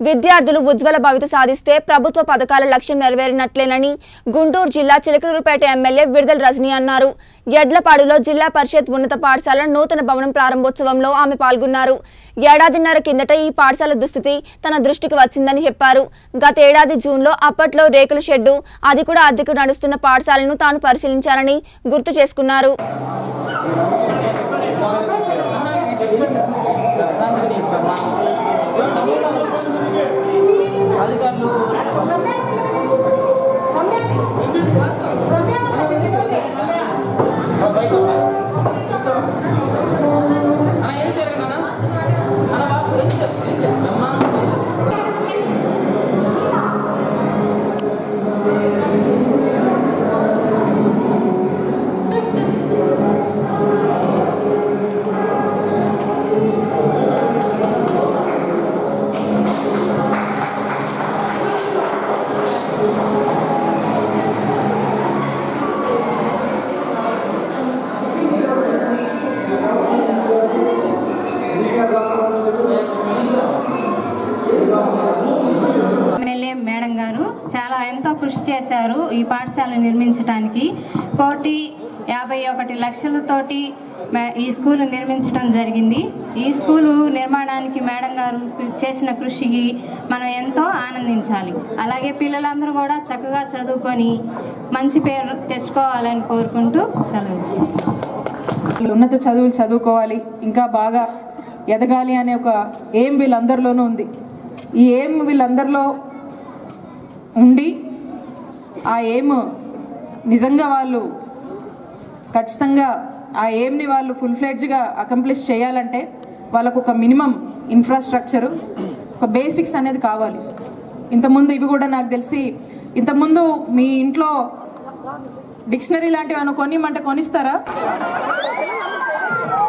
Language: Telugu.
విద్యార్థులు ఉజ్వల భవిత సాధిస్తే ప్రభుత్వ పథకాల లక్ష్యం నెరవేరినట్లేనని గుంటూరు జిల్లా చిలకలూరుపేట ఎమ్మెల్యే విడుదల రజని అన్నారు ఎడ్లపాడులో జిల్లా పరిషత్ ఉన్నత పాఠశాల నూతన భవనం ప్రారంభోత్సవంలో ఆమె పాల్గొన్నారు ఏడాదిన్నర కిందట ఈ పాఠశాల దుస్థితి తన దృష్టికి వచ్చిందని చెప్పారు గతేడాది జూన్లో అప్పట్లో రేకుల షెడ్డు అది కూడా అద్దెకు నడుస్తున్న పాఠశాలను తాను పరిశీలించారని గుర్తు చేసుకున్నారు ఎమ్మెల్యే మేడం గారు చాలా ఎంతో కృషి చేశారు ఈ పాఠశాల నిర్మించడానికి కోటి యాభై ఒకటి లక్షలతోటి మే- ఈ స్కూల్ నిర్మించడం జరిగింది ఈ స్కూలు నిర్మాణానికి మేడం గారు చేసిన కృషికి మనం ఎంతో ఆనందించాలి అలాగే పిల్లలందరూ కూడా చక్కగా చదువుకొని మంచి పేరు తెచ్చుకోవాలని కోరుకుంటూ సెలవు ఇస్తున్నాను. ఉన్నత చదువులు చదువుకోవాలి ఇంకా బాగా ఎదగాలి అనే ఒక ఏం వీళ్ళందరిలోనూ ఉంది ఈ ఏం వీళ్ళందరిలో ఉండి ఆ ఏం నిజంగా వాళ్ళు ఖచ్చితంగా ఆ ఎయిమ్ని వాళ్ళు ఫుల్ ఫ్లెడ్జ్గా అకంప్లిష్ చేయాలంటే వాళ్ళకు ఒక మినిమం ఇన్ఫ్రాస్ట్రక్చరు ఒక బేసిక్స్ అనేది కావాలి ఇంతకుముందు ఇవి కూడా నాకు తెలిసి ఇంతకుముందు మీ ఇంట్లో డిక్షనరీ లాంటివి ఏమైనా కొనిమంటే కొనిస్తారా